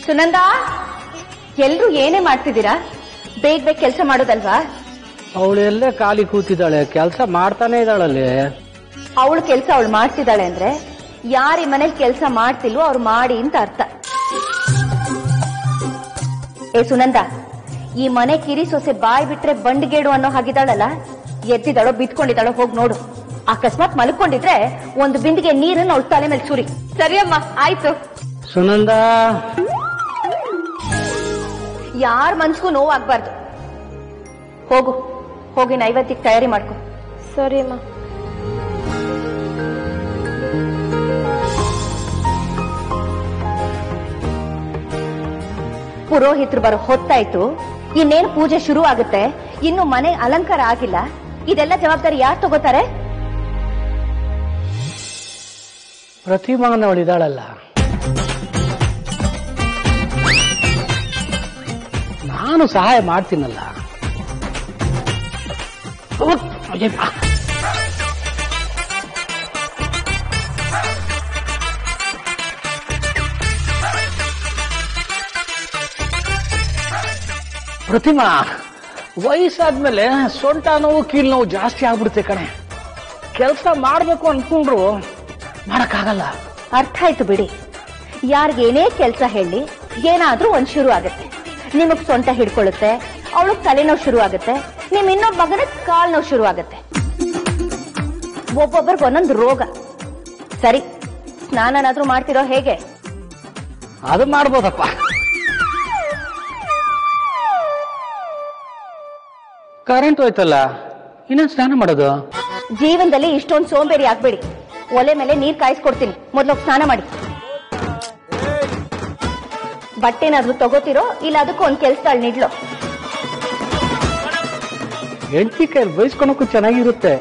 ಸುನಂದ ಎಲ್ರು ಏನೇ ಮಾಡ್ತಿದ್ದೀರಾ ಬೇಗ ಬೇಗ ಕೆಲಸ ಮಾಡೋದಲ್ವಾ ಅವಳು ಎಲ್ಲೇ ಖಾಲಿ ಕೂತಿದ್ದಾಳೆ ಕೆಲಸ ಮಾಡ್ತಾನೆ ಇದ್ದಾಳಲ್ಲಿ ಅವಳು ಕೆಲಸ ಅವಳು ಮಾಡ್ತಿದ್ದಾಳೆ ಅಂದ್ರೆ ಯಾರ ಈ ಮನೇಲಿ ಕೆಲಸ ಮಾಡ್ತಿಲ್ವೋ ಅವ್ರು ಮಾಡಿ ಅಂತ ಅರ್ಥ ಏ ಸುನಂದ ಈ ಮನೆ ಕಿರಿ ಸೊಸೆ ಬಾಯ್ ಬಿಟ್ರೆ ಬಂಡಿಗೇಡು ಅನ್ನೋ ಹಾಗಿದ್ದಾಳಲ್ಲ ಎದ್ದಿದ್ದಾಳೋ ಬಿದ್ಕೊಂಡಿದ್ದಾಳೋ ಹೋಗ್ ನೋಡು ಅಕಸ್ಮಾತ್ ಮಲ್ಕೊಂಡಿದ್ರೆ ಒಂದು ಬಿಂದಿಗೆ ನೀರನ್ನು ಅವಳ ತಲೆ ಮೇಲೆ ಸುರಿ ಸರಿಯಮ್ಮ ಆಯ್ತು ಸುನಂದ ಯಾರ ಮನ್ಸ್ಗೂ ನೋವಾಗ್ಬಾರ್ದು ಹೋಗು ಹೋಗಿ ನೈವೇದ್ಯಕ್ಕೆ ತಯಾರಿ ಮಾಡ್ಕೊ ಸರಿ ಅಮ್ಮ ಪುರೋಹಿತರು ಬರೋ ಹೊತ್ತಾಯ್ತು ಇನ್ನೇನು ಪೂಜೆ ಶುರು ಆಗುತ್ತೆ ಇನ್ನು ಮನೆ ಅಲಂಕಾರ ಆಗಿಲ್ಲ ಇದೆಲ್ಲ ಜವಾಬ್ದಾರಿ ಯಾರು ತಗೋತಾರೆ ಪ್ರತಿಮಾನವಳು ಇದ್ದಾಳಲ್ಲ ನಾನು ಸಹಾಯ ಮಾಡ್ತೀನಲ್ಲ ಉತ್, ಅಯ್ಯಪ್ಪ. ಪ್ರತಿಮಾ ವಯಸ್ಸಾದ್ಮೇಲೆ ಸೊಂಟ ನೋವು ಕೀಲ್ ನೋವು ಜಾಸ್ತಿ ಆಗ್ಬಿಡುತ್ತೆ ಕಣೆ ಕೆಲಸ ಮಾಡ್ಬೇಕು ಅನ್ಕೊಂಡ್ರು ಮಾಡಕ್ಕಾಗಲ್ಲ ಅರ್ಥ ಆಯ್ತು ಬಿಡಿ ಯಾರಿಗೇನೇ ಕೆಲಸ ಹೇಳಿ ಏನಾದ್ರೂ ಒಂದ್ ಶುರು ಆಗುತ್ತೆ ನಿಮಗ್ ಸೊಂಟ ಹಿಡ್ಕೊಳ್ಳುತ್ತೆ ಅವಳಗ್ ತಲೆನೋವು ಶುರು ಆಗುತ್ತೆ ನಿಮ್ ಇನ್ನೊಬ್ಬ ಮಗನ ಕಾಲ್ ನೋವು ಶುರು ಆಗುತ್ತೆ ಒಬ್ಬೊಬ್ಬರಿಗೆ ಒಂದೊಂದು ರೋಗ ಸರಿ ಸ್ನಾನನಾದ್ರೂ ಮಾಡ್ತಿರೋ ಹೇಗೆ ಅದು ಮಾಡ್ಬೋದಪ್ಪ ಕರೆಂಟ್ ಹೋಯ್ತಲ್ಲ ಇನ್ನೇನ್ ಸ್ನಾನ ಮಾಡೋದು ಜೀವನದಲ್ಲಿ ಇಷ್ಟೊಂದು ಸೋಂಬೇರಿ ಆಗ್ಬೇಡಿ ಒಲೆ ಮೇಲೆ ನೀರ್ ಕಾಯಿಸ್ಕೊಡ್ತೀನಿ ಮೊದ್ಲು ಸ್ನಾನ ಮಾಡಿ ಬಟ್ಟೆನಾದ್ರೂ ತಗೋತಿರೋ ಇಲ್ಲ ಅದಕ್ಕೂ ಒಂದ್ ಕೆಲ್ಸದಾಳ್ ನಿಡ್ಲು ಹೆಂಡತಿ ಕೈ ಬಯಸ್ಕೊಳಕ್ಕೂ ಚೆನ್ನಾಗಿರುತ್ತೆ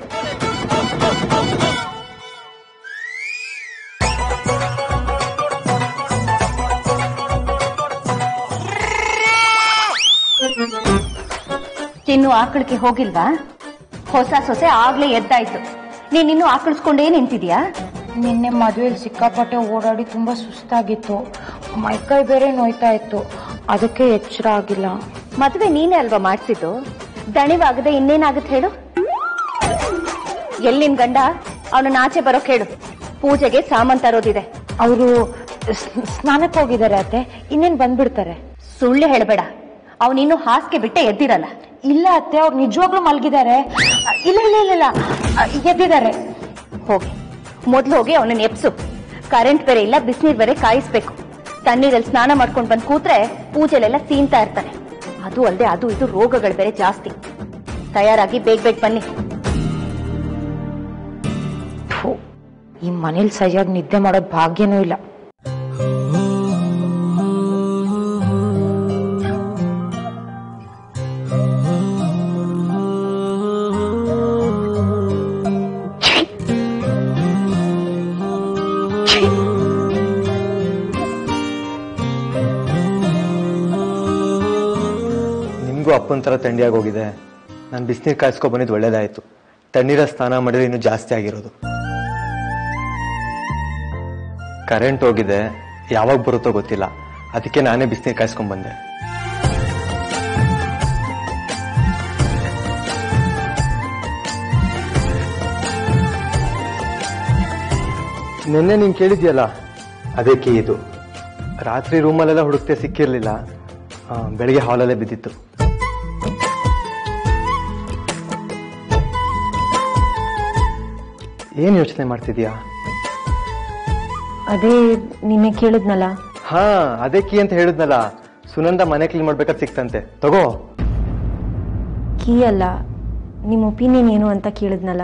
ತಿನ್ನು ಆಕಳಿಗೆ ಹೋಗಿಲ್ವಾ ಹೊಸ ಸೊಸೆ ಆಗ್ಲೇ ಎದ್ದಾಯ್ತು ನೀನ್ ಇನ್ನು ಆಕಳಿಸ್ಕೊಂಡೇ ನಿಂತಿದ್ಯಾ ನಿನ್ನೆ ಮದುವೆಲಿ ಸಿಕ್ಕಾಪಟ್ಟೆ ಓಡಾಡಿ ತುಂಬಾ ಸುಸ್ತಾಗಿತ್ತು ಮೈಕೈ ಬೇರೆ ನೋಯ್ತಾ ಇತ್ತು ಅದಕ್ಕೆ ಎಚ್ಚರ ಆಗಿಲ್ಲ ಮದ್ವೆ ನೀನೇ ಅಲ್ವಾ ಮಾಡ್ಸಿದ್ದು ದಣಿವಾಗದೆ ಇನ್ನೇನಾಗುತ್ತೆ ಹೇಳು ಎಲ್ಲಿನ್ ಗಂಡ ಅವನನ್ನ ಆಚೆ ಬರೋಕ್ ಹೇಳು ಪೂಜೆಗೆ ಸಾಮಾನ್ ತರೋದಿದೆ ಅವರು ಸ್ನಾನಕ್ಕೆ ಹೋಗಿದ್ದಾರೆ ಅತ್ತೆ ಇನ್ನೇನ್ ಬಂದ್ಬಿಡ್ತಾರೆ ಸುಳ್ಳು ಹೇಳಬೇಡ ಅವನಿನ್ನು ಹಾಸಿಗೆ ಬಿಟ್ಟೆ ಎದ್ದಿರಲ್ಲ ಇಲ್ಲ ಅತ್ತೆ ಅವ್ರು ನಿಜವಾಗ್ಲೂ ಮಲ್ಗಿದ್ದಾರೆ ಅ, ಇಲ್ಲ ಇಲ್ಲ ಇಲ್ಲ ಇಲ್ಲ ಅ, ಎದ್ದಿದ್ದಾರೆ ಹೋಗಿ ಮೊದ್ಲು ಹೋಗಿ ಅವನನ್ನ ಎಪ್ಸು ಕರೆಂಟ್ ಬೇರೆ ಇಲ್ಲ ಬಿಸಿನೀರ್ ಬೇರೆ ಕಾಯಿಸ್ಬೇಕು ತಣ್ಣೀರಲ್ಲಿ ಸ್ನಾನ ಮಾಡ್ಕೊಂಡ್ ಬಂದ್ ಕೂತ್ರೆ ಪೂಜೆಲೆಲ್ಲ ಸೀನ್ತಾ ಇರ್ತಾನೆ ಅದು ಅಲ್ಲದೆ ಅದು ಇದು ರೋಗಗಳು ಬೇರೆ ಜಾಸ್ತಿ ತಯಾರಾಗಿ ಬೇಗ ಬೇಗ ಬನ್ನಿ ಥು, ಈ ಮನೇಲಿ ಸರಿಯಾಗಿ ನಿದ್ದೆ ಮಾಡೋದ್ ಭಾಗ್ಯನೂ ಇಲ್ಲ ನಿಮಗೂ ಅಪ್ಪನ ಥರ ಥಂಡಿಯಾಗಿ ಹೋಗಿದೆ ನಾನು ಬಿಸಿನೀರು ಕಾಯಿಸ್ಕೊ ಬಂದಿದ್ದು ಒಳ್ಳೇದಾಯ್ತು ತಣ್ಣೀರ ಸ್ನಾನ ಮಾಡಿದ್ರೆ ಇನ್ನೂ ಜಾಸ್ತಿ ಆಗಿರೋದು ಕರೆಂಟ್ ಹೋಗಿದೆ ಯಾವಾಗ ಬರುತ್ತೋ ಗೊತ್ತಿಲ್ಲ ಅದಕ್ಕೆ ನಾನೇ ಬಿಸಿನೀರು ಕಾಯಿಸ್ಕೊಂಡ್ ಬಂದೆ ನಿನ್ನೆ ನೀನು ಕೇಳಿದ್ಯಲ್ಲ ಅದೇ ಕೀ ಇದು ರಾತ್ರಿ ರೂಮಲ್ಲೆಲ್ಲ ಹುಡುಕ್ತೆ ಸಿಕ್ಕಿರ್ಲಿಲ್ಲ ಆ, ಬೆಳಿಗ್ಗೆ ಹಾಲಲ್ಲೇ ಬಿದ್ದಿತ್ತು ಏನ್ ಯೋಚನೆ ಮಾಡ್ತಿದ್ಯಾ ಅದೇ ನಿನ್ನೆ ಕೇಳಿದ್ನಲ್ಲ ಹಾ ಅದೇ ಕೀ ಅಂತ ಹೇಳಿದ್ನಲ್ಲ ಸುನಂದ ಮನೆ ಕ್ಲೀನ್ ಮಾಡ್ಬೇಕಾದ್ ಸಿಕ್ತಂತೆ ತಗೋ ಕೀ ಅಲ್ಲ ನಿಮ್ಮ ಒಪಿನಿಯನ್ ಏನು ಅಂತ ಕೇಳಿದ್ನಲ್ಲ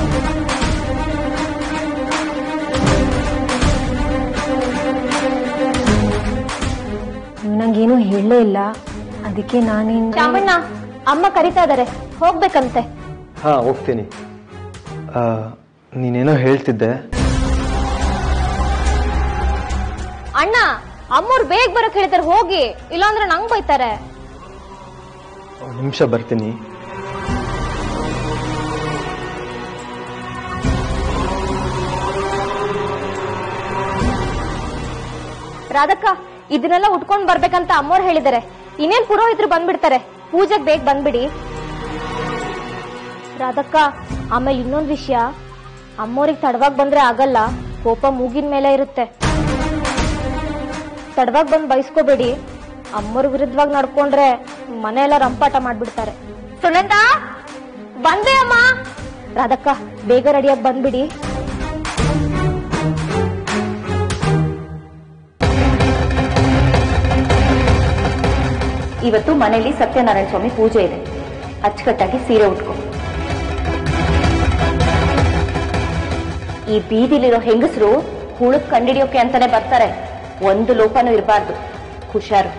ನೀವು ನಂಗೇನು ಹೇಳಲೇ ಇಲ್ಲ ಅದಕ್ಕೆ ನಾನೇನು ಚಾಮಣ್ಣ ಅಮ್ಮ ಕರಿತಾ ಇದಾರೆ ಹೋಗ್ಬೇಕಂತೆ ಹಾ ಹೋಗ್ತೀನಿ ಆ, ನೀನೇನೋ ಹೇಳ್ತಿದ್ದೆ ಅಣ್ಣ ಅಮ್ಮವ್ರು ಬೇಗ ಬರಕ್ ಹೇಳ್ತಾರೆ ಹೋಗಿ ಇಲ್ಲಾಂದ್ರೆ ನಂಗ್ ಬೈತಾರೆ ಒಂದ್ ನಿಮಿಷ ಬರ್ತೀನಿ ರಾಧಕ್ಕ ಇದನ್ನೆಲ್ಲ ಉಟ್ಕೊಂಡ್ ಬರ್ಬೇಕಂತ ಅಮ್ಮೋರ್ ಹೇಳಿದಾರೆ ಇನ್ನೇನ್ ಪುರೋಹಿತರು ಬಂದ್ಬಿಡ್ತಾರೆ ಪೂಜೆಗ್ ಬೇಗ ಬಂದ್ಬಿಡಿ ರಾಧಕ್ಕ ಆಮೇಲೆ ಇನ್ನೊಂದ್ ವಿಷಯ ಅಮ್ಮೋರಿಗೆ ತಡವಾಗಿ ಬಂದ್ರೆ ಆಗಲ್ಲ ಕೋಪ ಮೂಗಿನ ಮೇಲೆ ಇರುತ್ತೆ ತಡವಾಗಿ ಬಂದ್ ಬಯಸ್ಕೋಬೇಡಿ ಅಮ್ಮೋರ್ ವಿರುದ್ಧವಾಗಿ ನಡ್ಕೊಂಡ್ರೆ ಮನೆ ಎಲ್ಲ ರಂಪಾಟ ಮಾಡ್ಬಿಡ್ತಾರೆ ಸುನಂದ ಬಂದೆ ಅಮ್ಮ ರಾಧಕ್ಕ ಬೇಗ ರೆಡಿಯಾಗಿ ಬಂದ್ಬಿಡಿ ಇವತ್ತು ಮನೆಯಲ್ಲಿ ಸತ್ಯನಾರಾಯಣ ಸ್ವಾಮಿ ಪೂಜೆ ಇದೆ ಅಚ್ಚುಕಟ್ಟಾಗಿ ಸೀರೆ ಉಟ್ಕೊ ಈ ಬೀದಿಲಿರೋ ಹೆಂಗಸರು ಹುಳುಕ್ ಕಂಡಿಡಿಯೋಕೆ ಅಂತಾನೆ ಬರ್ತಾರೆ ಒಂದು ಲೋಪನೂ ಇರಬಾರ್ದು ಹುಷಾರು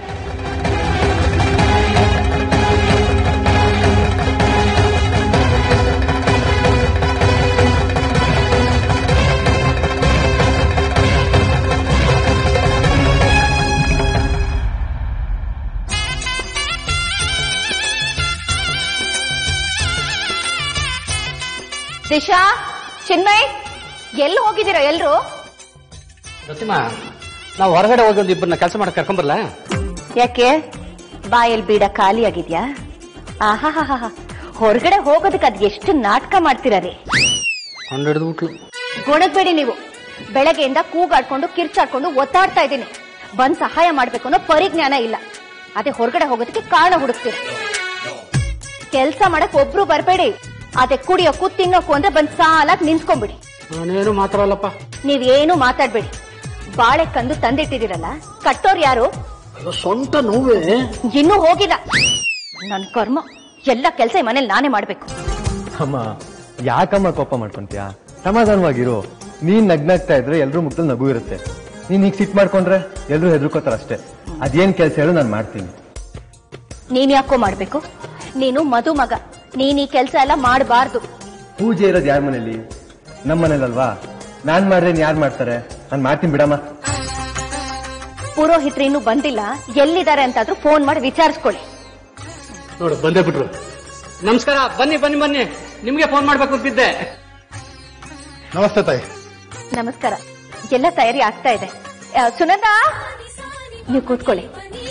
ದಿಶಾ ಚಿನ್ಮಯ್ ಎಲ್ಲಿ ಹೋಗಿದ್ದೀರಾ ಎಲ್ರು ಪ್ರತಿಮಾ ನಾವು ಹೊರಗಡೆ ಹೋಗಿ ಒಂದು ಇಬ್ಬರನ್ನ ಕೆಲಸ ಮಾಡಕ್ ಕರ್ಕೊಂಬರ್ಲ ಯಾಕೆ ಬಾಯಲ್ಲಿ ಬೀಡ ಖಾಲಿ ಆಗಿದ್ಯಾ ಆಹಾಹಾಹಾ ಹೊರಗಡೆ ಹೋಗೋದಕ್ಕೆ ಅದ್ ಎಷ್ಟು ನಾಟಕ ಮಾಡ್ತೀರಾ ರೀ ಕೊಂಡು ಹಿಡಿದು ಬಿಟ್ಲು ಗೊಣಗ್ಬೇಡಿ ನೀವು ಬೆಳಗ್ಗೆಯಿಂದ ಕೂಗಾಡ್ಕೊಂಡು ಕಿರ್ಚಾಡ್ಕೊಂಡು ಒತ್ತಾಡ್ತಾ ಇದ್ದೀನಿ ಬಂದ್ ಸಹಾಯ ಮಾಡ್ಬೇಕು ಅನ್ನೋ ಪರಿಜ್ಞಾನ ಇಲ್ಲ ಅದೇ ಹೊರಗಡೆ ಹೋಗೋದಕ್ಕೆ ಕಾರಣ ಹುಡುಕ್ತೀರ ಕೆಲ್ಸ ಮಾಡಕ್ ಒಬ್ರು ಬರ್ಬೇಡಿ ಅದೇ ಕುಡಿಯೋಕ್ಕೂ ತಿನ್ನೋಕ್ಕೂ ಅಂದ್ರೆ ಬಂದ್ ಸಾಲಾಗ್ ನಿಂತ್ಕೊಂಡ್ಬಿಡಿ ನಾನೇನು ಮಾತಾಡಲ್ಲಪ್ಪ ನೀವೇನು ಮಾತಾಡ್ಬೇಡಿ ಬಾಳೆ ಕಂದು ತಂದಿಟ್ಟಿದಿರಲ್ಲ ಕಟ್ಟೋರ್ ಯಾರು ಅಯ್ಯೋ, ಸ್ವಂತ ನೋವೇ ಇನ್ನೂ ಹೋಗಿಲ್ಲ ನನ್ ಕರ್ಮ ಎಲ್ಲ ಕೆಲಸ ಈ ಮನೇಲಿ ನಾನೇ ಮಾಡ್ಬೇಕು ಅಮ್ಮ ಯಾಕಮ್ಮ ಕೋಪ ಮಾಡ್ಕೊಂತೀಯಾ ಸಮಾಧಾನವಾಗಿರು ನೀನ್ ನಗ್ನಾಗ್ತಾ ಇದ್ರೆ ಎಲ್ರೂ ಮುಖದಲ್ಲಿ ನಗು ಇರುತ್ತೆ ನೀನ್ ಈಗ ಸಿಟ್ ಮಾಡ್ಕೊಂಡ್ರೆ ಎಲ್ರೂ ಹೆದರ್ಕೋತಾರ ಅಷ್ಟೇ ಅದೇನ್ ಕೆಲಸ ಹೇಳು ನಾನು ಮಾಡ್ತೀನಿ ನೀನ್ ಯಾಕೋ ಮಾಡ್ಬೇಕು ನೀನು ಮದುಮಗ ನೀನ್ ಈ ಕೆಲಸ ಎಲ್ಲ ಮಾಡಬಾರ್ದು ಪೂಜೆ ಇರೋದು ಯಾರ ಮನೇಲಿ ನಮ್ಮ ಮನೇಲಲ್ವಾ ನಾನ್ ಮಾಡ್ದೇನ್ ಯಾರು ಮಾಡ್ತಾರೆ ನಾನ್ ಮಾಡ್ತೀನಿ ಬಿಡಮ್ಮ ಪುರೋಹಿತರು ಇನ್ನೂ ಬಂದಿಲ್ಲ ಎಲ್ಲಿದ್ದಾರೆ ಅಂತಾದ್ರೂ ಫೋನ್ ಮಾಡಿ ವಿಚಾರಿಸ್ಕೊಳ್ಳಿ ನೋಡು ಬಂದೇ ಬಿಟ್ರು ನಮಸ್ಕಾರ ಬನ್ನಿ ಬನ್ನಿ ಬನ್ನಿ ನಿಮ್ಗೆ ಫೋನ್ ಮಾಡ್ಬೇಕು ಅಂತಿದ್ದೆ ನಮಸ್ತೆ ತಾಯಿ ನಮಸ್ಕಾರ ಎಲ್ಲ ತಯಾರಿ ಆಗ್ತಾ ಇದೆ ಆ, ಸುನಂದ ನೀವು ಕೂತ್ಕೊಳ್ಳಿ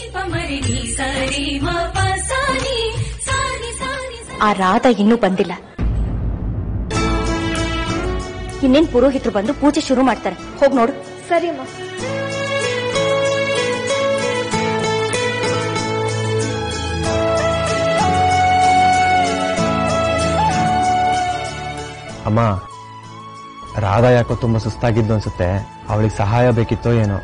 ಆ ರಾಧ ಇನ್ನೂ ಬಂದಿಲ್ಲ ಇನ್ನೇನ್ ಪುರೋಹಿತರು ಬಂದು ಪೂಜೆ ಶುರು ಮಾಡ್ತಾರೆ ಹೋಗ್ ನೋಡು ಸರಿ ಅಮ್ಮ ಅಮ್ಮ ರಾಧಾ ಯಾಕೋ ತುಂಬಾ ಸುಸ್ತಾಗಿದ್ದು ಅನ್ಸುತ್ತೆ ಅವಳಿಗೆ ಸಹಾಯ ಬೇಕಿತ್ತೋ ಏನೋ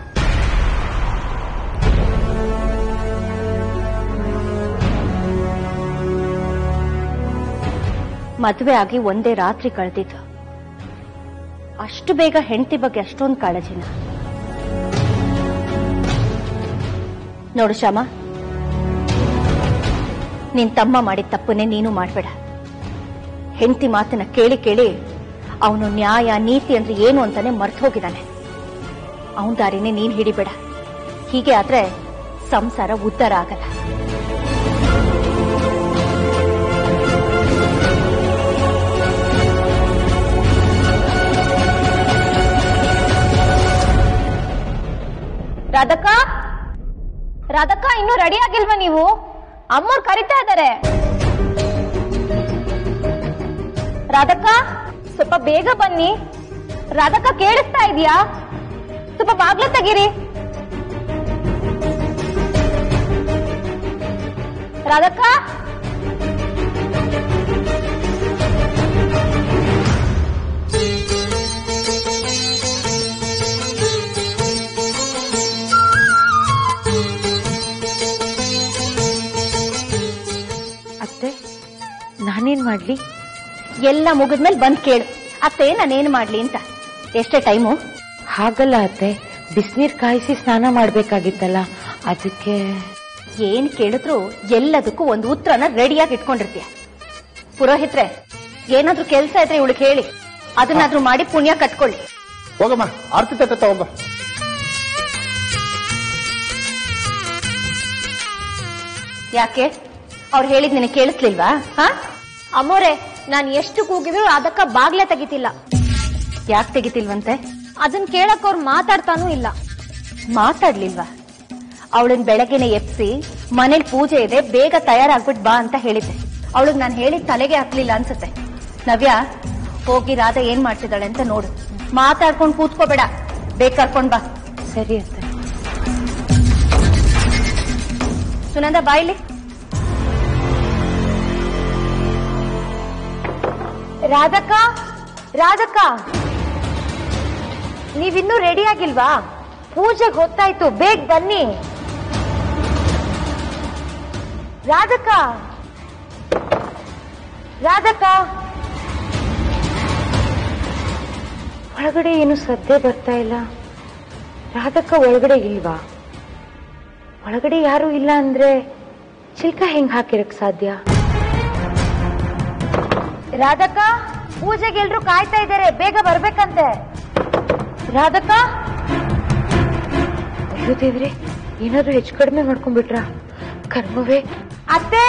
ಮದುವೆ ಆಗಿ ಒಂದೇ ರಾತ್ರಿ ಕಳೆದಿದ್ದು ಅಷ್ಟು ಬೇಗ ಹೆಂಡತಿ ಬಗ್ಗೆ ಅಷ್ಟೊಂದು ಕಾಳಜಿನ ನೋಡು ಶ್ಯಾಮ ನಿನ್ ತಮ್ಮ ಮಾಡಿದ ತಪ್ಪನ್ನೇ ನೀನು ಮಾಡ್ಬೇಡ ಹೆಂಡತಿ ಮಾತನ್ನ ಕೇಳಿ ಕೇಳಿ ಅವನು ನ್ಯಾಯ ನೀತಿ ಅಂದ್ರೆ ಏನು ಅಂತಾನೆ ಮರ್ತು ಹೋಗಿದ್ದಾನೆ ಅವನ ದಾರಿನೇ ನೀನ್ ಹಿಡಿಬೇಡ ಹೀಗೆ ಆದ್ರೆ ಸಂಸಾರ ಉದ್ಧಾರ ಆಗಲ್ಲ ರಾಧಕ್ಕ ರಾಧಕ್ಕ ಇನ್ನೂ ರೆಡಿ ಆಗಿಲ್ವಾ ನೀವು ಅಮ್ಮೋರ್ ಕರಿತಾ ಇದ್ದಾರೆ ರಾಧಕ್ಕ ಸ್ವಲ್ಪ ಬೇಗ ಬನ್ನಿ ರಾಧಕ್ಕ ಕೇಳಿಸ್ತಾ ಇದೀಯಾ ಸ್ವಲ್ಪ ಬಾಗ್ಲ ತೆಗೀರಿ ರಾಧಕ್ಕ ಅತ್ತೆ ನಾನೇನ್ ಮಾಡ್ಲಿ ಎಲ್ಲ ಮುಗಿದ್ಮೇಲೆ ಬಂದ್ ಕೇಳು ಅತ್ತೆ ನಾನೇನ್ ಮಾಡ್ಲಿ ಅಂತ ಎಷ್ಟೇ ಟೈಮು ಹಾಗಲ್ಲ ಅತ್ತೆ ಬಿಸಿನೀರ್ ಕಾಯಿಸಿ ಸ್ನಾನ ಮಾಡ್ಬೇಕಾಗಿತ್ತಲ್ಲ ಅದಕ್ಕೆ ಏನ್ ಕೇಳಿದ್ರು ಎಲ್ಲದಕ್ಕೂ ಒಂದು ಉತ್ತರನ ರೆಡಿಯಾಗಿ ಇಟ್ಕೊಂಡಿರ್ತೀಯ ಪುರೋಹಿತ್ರೆ ಏನಾದ್ರೂ ಕೆಲ್ಸ ಇದ್ರೆ ಇವಳಿಗೆ ಹೇಳಿ ಅದನ್ನಾದ್ರೂ ಮಾಡಿ ಪುಣ್ಯ ಕಟ್ಕೊಳ್ಳಿ ಹೋಗಮ್ಮ ಆರ್ತಿ ತಟ್ಟೆ ತಗೊಂಬ ಯಾಕೆ ಅವ್ರು ಹೇಳಿದ್ ನಿನಗೆ ಕೇಳಿಸ್ಲಿಲ್ವಾ ಹಾ ಅಮ್ಮೋರೆ ನಾನ್ ಎಷ್ಟು ಕೂಗಿದ್ರು ರಾಧಕ್ಕ ಬಾಗ್ಲೇ ತೆಗಿತಿಲ್ಲ ಯಾಕೆ ತೆಗಿತಿಲ್ವಂತೆ ಅದನ್ ಕೇಳಕ್ ಅವ್ರು ಮಾತಾಡ್ತಾನೂ ಇಲ್ಲ ಮಾತಾಡ್ಲಿಲ್ವಾ ಅವಳನ್ ಬೆಳಗ್ಗೆನೆ ಎಪ್ಸಿ ಮನೇಲಿ ಪೂಜೆ ಇದೆ ಬೇಗ ತಯಾರಾಗ್ಬಿಟ್ ಬಾ ಅಂತ ಹೇಳಿದ್ದೆ ಅವಳಿಗೆ ನಾನು ಹೇಳಿದ ತಲೆಗೆ ಹಾಕ್ಲಿಲ್ಲ ಅನ್ಸುತ್ತೆ ನವ್ಯ ಹೋಗಿ ರಾಧಾ ಏನ್ ಮಾಡ್ತಿದ್ದಾಳೆ ಅಂತ ನೋಡು ಮಾತಾಡ್ಕೊಂಡು ಕೂತ್ಕೋಬೇಡ ಬೇಗ ಕರ್ಕೊಂಡ್ ಬಾ ಸರಿ ಅತ್ತೆ ಸುನಂದ ಬಾಯ್ಲಿ ರಾಧಕ್ಕ ರಾಧಕ್ಕ ನೀವಿನ್ನೂ ರೆಡಿ ಆಗಿಲ್ವಾ ಪೂಜೆಗೆ ಹೊತ್ತಾಯ್ತು ಬೇಗ ಬನ್ನಿ ರಾಧಕ್ಕ ರಾಧಕ್ಕ ಒಳಗಡೆ ಏನು ಸದ್ದೆ ಬರ್ತಾ ಇಲ್ಲ ರಾಧಕ್ಕ ಒಳಗಡೆ ಇಲ್ವಾ ಒಳಗಡೆ ಯಾರು ಇಲ್ಲ ಅಂದ್ರೆ ಚಿಲ್ಕ ಹೆಂಗ್ ಹಾಕಿರಕ್ ಸಾಧ್ಯ ರಾಧಕ್ಕ ಪೂಜೆಗೆ ಎಲ್ರು ಕಾಯ್ತಾ ಇದ್ದಾರೆ ಬೇಗ ಬರ್ಬೇಕಂತೆ ರಾಧಕ್ಕ ಅಯ್ಯೋ ದೇವ್ರೆ ಏನಾದ್ರೂ ಹೆಚ್ಚು ಕಡಿಮೆ ಮಾಡ್ಕೊಂಡ್ಬಿಟ್ರ ಕರ್ಮವೇ ಅತ್ತೆ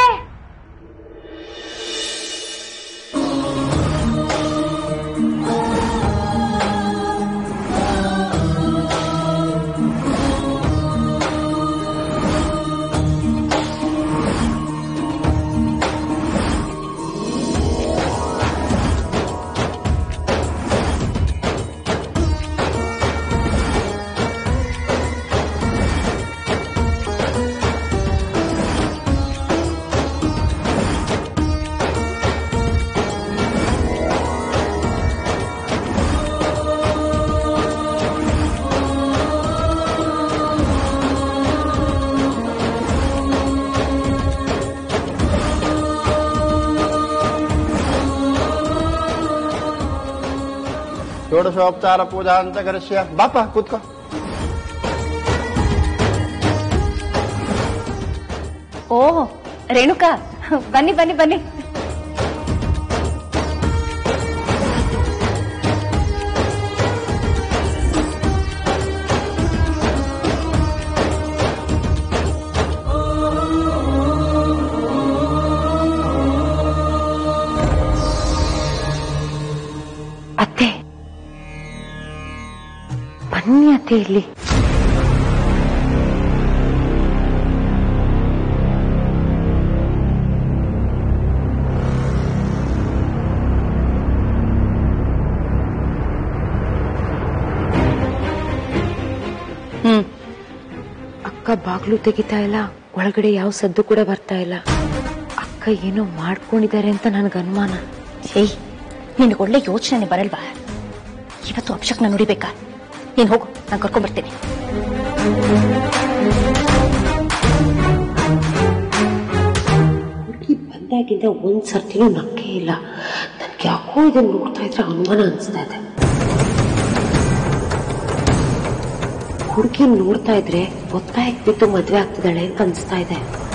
ಷೋಡಶೋಪಚಾರ ಪೂಜಾ ಅಂತ ಕರೆಸ್ಯ ಬಾಪ ಕೂತ್ಕೋ ಓ ರೇಣುಕಾ ಬನ್ನಿ ಬನ್ನಿ ಬನ್ನಿ ಅತ್ತೆ ಬನ್ನಿ ಅತ್ತೆ ಇಲ್ಲಿ ಹ್ಮ್ ಅಕ್ಕ ಬಾಗ್ಲು ತೆಗಿತಾ ಇಲ್ಲ ಒಳಗಡೆ ಯಾವ ಸದ್ದು ಕೂಡ ಬರ್ತಾ ಇಲ್ಲ ಅಕ್ಕ ಏನೋ ಮಾಡ್ಕೊಂಡಿದ್ದಾರೆ ಅಂತ ನನ್ಗೆ ಅನುಮಾನ ಏಯ್ ನಿನಗೆ ಒಳ್ಳೆ ಯೋಚನೆ ಬರಲ್ವಾ ಇವತ್ತು ಅಪ್ಶಕ್ನ ನುಡಿಬೇಕಾ ನೀನ್ ಹೋಗು ನಾನು ಕರ್ಕೊಂಡ್ ಬರ್ತೀನಿ ಹುಡುಗಿ ಬಂದಾಗಿಂದ ಒಂದ್ ಸರ್ತಿನೂ ನಕ್ಕೆ ಇಲ್ಲ ನನ್ಗೆ ಯಾಕೋ ಇದನ್ನ ನೋಡ್ತಾ ಇದ್ರೆ ಅನುಮಾನ ಅನಿಸ್ತಾ ಇದೆ ಹುಡುಗಿ ನೋಡ್ತಾ ಇದ್ರೆ ಒತ್ತಾಯಕ್ಕೆ ಬಿದ್ದು ಮದ್ವೆ ಆಗ್ತಿದ್ದಾಳೆ ಅಂತ ಅನ್ಸ್ತಾ ಇದೆ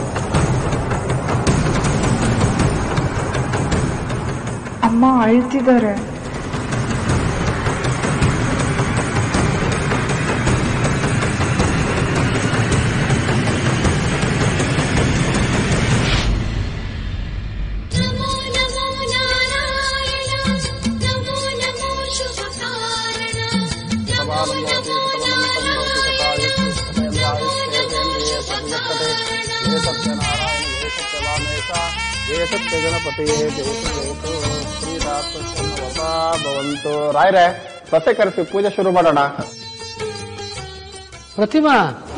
ಅಮ್ಮ ಅಳ್ತಿದ್ದಾರೆ नमो नमो नारायण नमो नमो शुभकारण नमो नमो नारायण नमो नमो शुभकारण ಗಣಪತಿ ಭವಂತು ರಾಯ್ರೆ ಸಸ್ಯ ಕರೆಸಿ ಪೂಜೆ ಶುರು ಮಾಡೋಣ ಪ್ರತಿಮಾ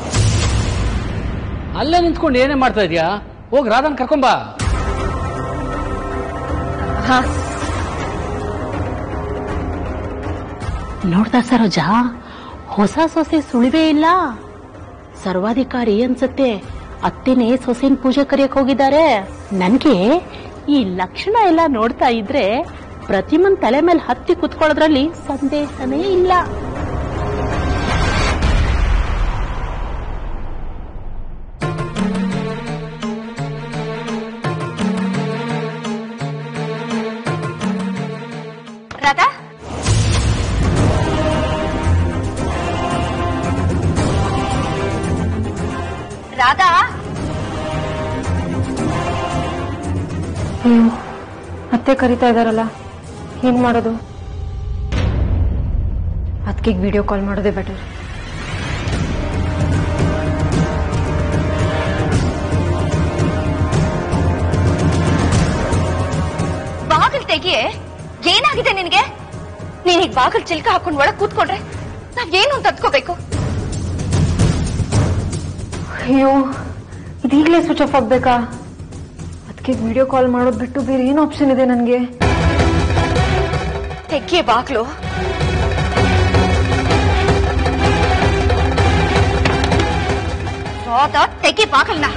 ಅಲ್ಲೇ ನಿಂತ್ಕೊಂಡು ಏನೇ ಮಾಡ್ತಾ ಇದೀಯಾ ಹೋಗಿ ರಾಧನ್ ಕರ್ಕೊಂಬಾ ಹಾ ನೋಡ್ದ ಸರೋಜ ಹೊಸ ಸೊಸೆ ಸುಳಿವೇ ಇಲ್ಲ ಸರ್ವಾಧಿಕಾರಿ ಅನ್ಸತ್ತೆ ಅತ್ತೆನೇ ಸೊಸೆನ್ ಪೂಜೆ ಕರಿಯಕ್ ಹೋಗಿದ್ದಾರೆ ನನ್ಗೆ ಈ ಲಕ್ಷಣ ಎಲ್ಲ ನೋಡ್ತಾ ಇದ್ರೆ ಪ್ರತಿಮನ್ ತಲೆ ಮೇಲೆ ಹತ್ತಿ ಕುತ್ಕೊಳ್ಳೋದ್ರಲ್ಲಿ ಸಂದೇಹನೇ ಇಲ್ಲ ರಾಧಾ ರಾಧಾ ಅಯ್ಯೋ ಅತ್ತೆ ಕರಿತಾ ಇದಾರಲ್ಲ ಏನ್ ಮಾಡೋದು ಅದಕ್ಕೆ ವಿಡಿಯೋ ಕಾಲ್ ಮಾಡೋದೇ ಬೆಟರ್ ತೆಗಿಯೇ ಏನಾಗಿದೆ ನಿನಗೆ ನೀನ್ ಈಗ ಬಾಗಿಲು ಚಿಲ್ಕ ಹಾಕೊಂಡು ಒಳಗ್ ಕೂತ್ಕೊಂಡ್ರೆ ನಾವ್ ಏನು ಅಂತ ಅಂದ್ಕೋಬೇಕು ಅಯ್ಯೋ ಇದೀಗ್ಲೇ ಸ್ವಿಚ್ ಆಫ್ ಆಗ್ಬೇಕಾ ಅದಕ್ಕೆ ವಿಡಿಯೋ ಕಾಲ್ ಮಾಡೋದ್ ಬಿಟ್ಟು ಬೇರೆ ಏನು ಆಪ್ಷನ್ ಇದೆ ನನ್ಗೆ ತೆಗಿಯೇ ಬಾಗ್ಲು ರಾಧ ತೆಗಿ ಬಾಗಲ್ನ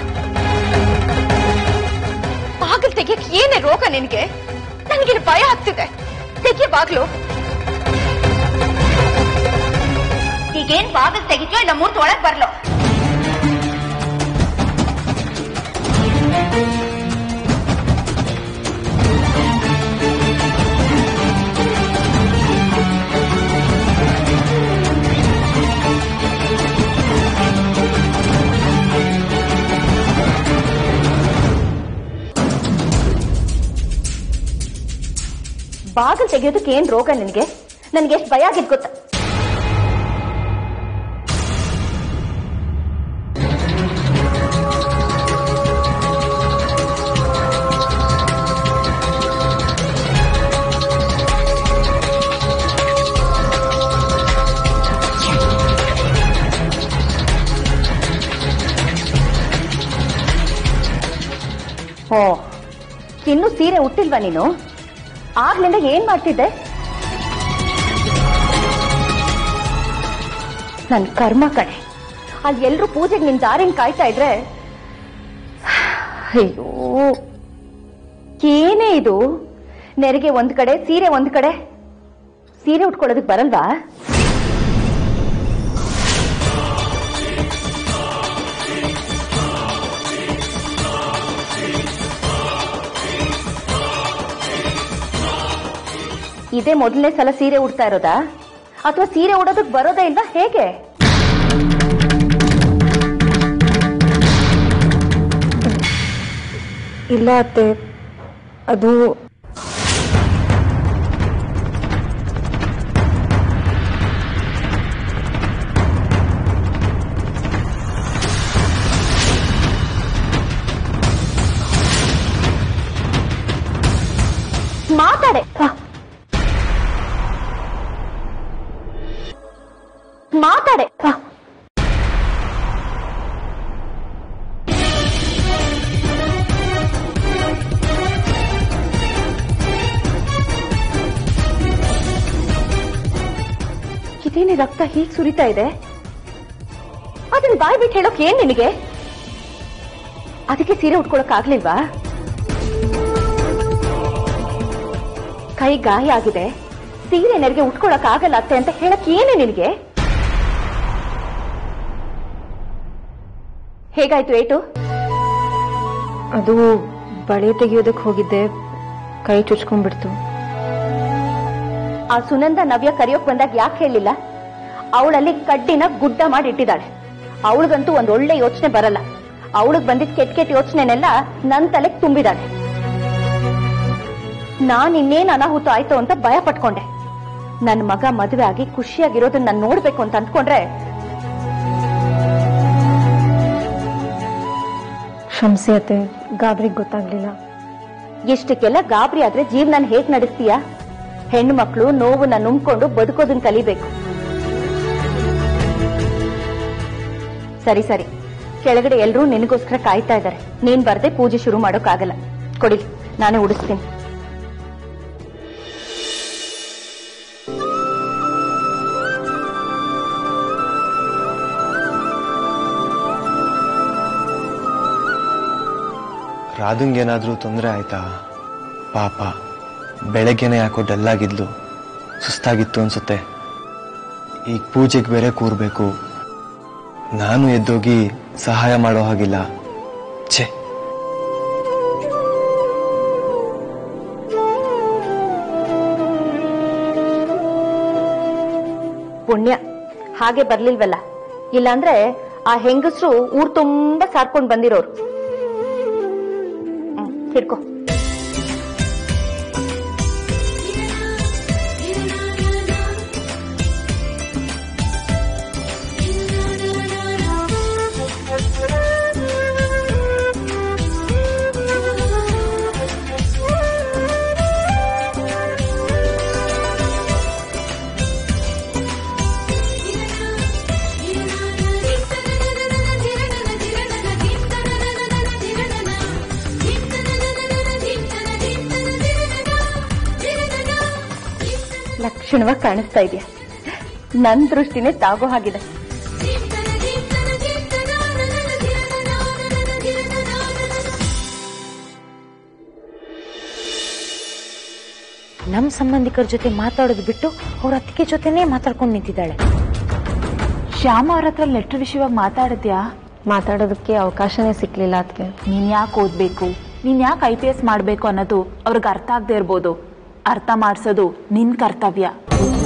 ಬಾಗಿಲ್ ತೆಗಿಯಕ್ ಏನೇ ರೋಗ ನಿನ್ಗೆ ನನ್ಗೆ ಭಯ ಆಗ್ತಿದೆ ತೆಗಿ ಬಾಗ್ಲು ಈಗೇನ್ ಬಾಗಿಲ್ ತೆಗಿದ್ಯೋ ಇಲ್ಲ ಮೂರ್ತಿ ಒಳಗ್ ಬರ್ಲೋ ಬಾಗಿಲ್ ತೆಗಿಯೋದಕ್ಕೆ ಏನ್ ರೋಗ ನಿನಗೆ ನನ್ಗೆ ಎಷ್ಟು ಭಯ ಆಗಿದ್ ಗೊತ್ತಾ ಓ ಇನ್ನು ಸೀರೆ ಉಟ್ಟಿಲ್ವಾ ನೀನು ಆಗ್ಲಿಂದ ಏನ್ ಮಾಡ್ತಿದ್ದೆ ನನ್ ಕರ್ಮ ಕಣೆ ಅಲ್ಲಿ ಎಲ್ರು ಪೂಜೆಗೆ ನಿನ್ ದಾರಿನ ಕಾಯ್ತಾ ಇದ್ರೆ ಅಯ್ಯೋ ಏನೇ ಇದು ನೆರಿಗೆ ಒಂದ್ ಕಡೆ ಸೀರೆ ಒಂದ್ ಕಡೆ ಸೀರೆ ಉಟ್ಕೊಳ್ಳೋದಕ್ ಬರಲ್ವಾ ಇದೇ ಮೊದಲನೇ ಸಲ ಸೀರೆ ಉಡ್ತಾ ಇರೋದಾ ಅಥವಾ ಸೀರೆ ಉಡೋದಕ್ ಬರೋದೇ ಇಲ್ವಾ ಹೇಗೆ ಇಲ್ಲ ಅತ್ತೆ ಅದು ಮಾತಾಡೆ ಮಾತಾಡೆ ಇದೇನೆ ರಕ್ತ ಹೀಗ್ ಸುರಿತಾ ಇದೆ ಅದನ್ನ ಬಾಯ್ ಬಿಟ್ಟು ಹೇಳೋಕ್ ಏನ್ ನಿನಗೆ ಅದಕ್ಕೆ ಸೀರೆ ಉಟ್ಕೊಳಕ್ ಆಗ್ಲಿಲ್ವಾ ಕೈ ಗಾಯ ಆಗಿದೆ ಸೀರೆ ನೆರಿಗೆ ಉಟ್ಕೊಳಕ್ ಆಗಲ್ಲ ಅತ್ತೆ ಅಂತ ಹೇಳಕ್ ಏನೇ ನಿನಗೆ ಹೇಗಾಯ್ತು ಏಟು ಅದು ಬಳೆ ತೆಗಿಯೋದಕ್ಕೆ ಹೋಗಿದ್ದೆ ಕೈ ಚುಚ್ಕೊಂಡ್ಬಿಡ್ತು ಆ ಸುನಂದ ನವ್ಯ ಕರೆಯೋಕ್ ಬಂದಾಗ ಯಾಕೆ ಹೇಳಿಲ್ಲ ಅವಳಲ್ಲಿ ಕಡ್ಡಿನ ಗುಡ್ಡ ಮಾಡಿ ಇಟ್ಟಿದ್ದಾಳೆ ಅವಳಿಗಂತೂ ಒಂದ್ ಒಳ್ಳೆ ಯೋಚನೆ ಬರಲ್ಲ ಅವಳಿಗೆ ಬಂದಿದ್ ಕೆಟ್ಟ ಕೆಟ್ಟ ಯೋಚನೆನೆಲ್ಲ ನನ್ ತಲೆಗ್ ತುಂಬಿದಾಳೆ ನಾನ್ ಇನ್ನೇನ್ ಅನಾಹುತ ಆಯ್ತು ಅಂತ ಭಯ ಪಟ್ಕೊಂಡೆ ನನ್ ಮಗ ಮದುವೆ ಆಗಿ ಖುಷಿಯಾಗಿರೋದನ್ನ ನಾನ್ ನೋಡ್ಬೇಕು ಅಂತ ಅಂದ್ಕೊಂಡ್ರೆ ಕ್ಷಮಿಸಿ ಅತ್ತೆ ಗಾಬ್ರಿಗೆ ಗೊತ್ತಾಗ್ಲಿಲ್ಲ ಇಷ್ಟಕ್ಕೆಲ್ಲ ಗಾಬರಿ ಆದ್ರೆ ಜೀವನ ಹೇಗ್ ನಡೆಸ್ತೀಯಾ ಹೆಣ್ಣು ಮಕ್ಕಳು ನೋವನ್ನ ನುಂಗ್ಕೊಂಡು ಬದುಕೋದನ್ನ ಕಲಿಬೇಕು ಸರಿ ಸರಿ ಕೆಳಗಡೆ ಎಲ್ರೂ ನಿನಗೋಸ್ಕರ ಕಾಯ್ತಾ ಇದ್ದಾರೆ ನೀನ್ ಬರ್ದೆ ಪೂಜೆ ಶುರು ಮಾಡೋಕ್ಕಾಗಲ್ಲ ಕೊಡಿ ನಾನೇ ಉಡಿಸ್ತೀನಿ ರಾಧುಂಗೇನಾದ್ರೂ ತೊಂದರೆ ಆಯ್ತಾ ಪಾಪ ಬೆಳಗ್ಗೆನೆ ಯಾಕೋ ಡಲ್ಲಾಗಿದ್ಲು ಸುಸ್ತಾಗಿತ್ತು ಅನ್ಸುತ್ತೆ ಈಗ ಪೂಜೆಗೆ ಬೇರೆ ಕೂರ್ಬೇಕು ನಾನು ಎದ್ದೋಗಿ ಸಹಾಯ ಮಾಡೋ ಹಾಗಿಲ್ಲ ಛೇ ಪುಣ್ಯ ಹಾಗೆ ಬರ್ಲಿಲ್ವಲ್ಲ ಇಲ್ಲಾಂದ್ರೆ ಆ ಹೆಂಗಸರು ಊರ್ ತುಂಬಾ ಸಾರ್ಕೊಂಡ್ ಬಂದಿರೋರು ಹ್ಮ್, ಹಿಡ್ಕೊ ಲಕ್ಷಣವಾಗಿ ಕಾಣಿಸ್ತಾ ಇದೆಯಾ ನನ್ ದೃಷ್ಟಿನೇ ತಾಗೋ ಹಾಗಿದೆ ನಮ್ ಸಂಬಂಧಿಕರ ಜೊತೆ ಮಾತಾಡೋದು ಬಿಟ್ಟು ಅವ್ರ ಅತ್ತಿಗೆ ಜೊತೆನೇ ಮಾತಾಡ್ಕೊಂಡು ನಿಂತಿದ್ದಾಳೆ ಶ್ಯಾಮ ಅವ್ರ ಹತ್ರ ಲೆಟರ್ ವಿಷಯವಾಗಿ ಮಾತಾಡಿದ್ಯಾ ಮಾತಾಡೋದಕ್ಕೆ ಅವಕಾಶನೇ ಸಿಕ್ಲಿಲ್ಲ ಅದಕ್ಕೆ ನೀನ್ ಯಾಕೆ ಓದ್ಬೇಕು ನೀನ್ ಯಾಕೆ ಐ ಪಿ ಎಸ್ ಮಾಡ್ಬೇಕು ಅನ್ನೋದು ಅವ್ರಿಗೆ ಅರ್ಥ ಆಗದೆ ಇರ್ಬೋದು ಅರ್ಥ ಮಾಡ್ಸೋದು ನಿನ್ ಕರ್ತವ್ಯ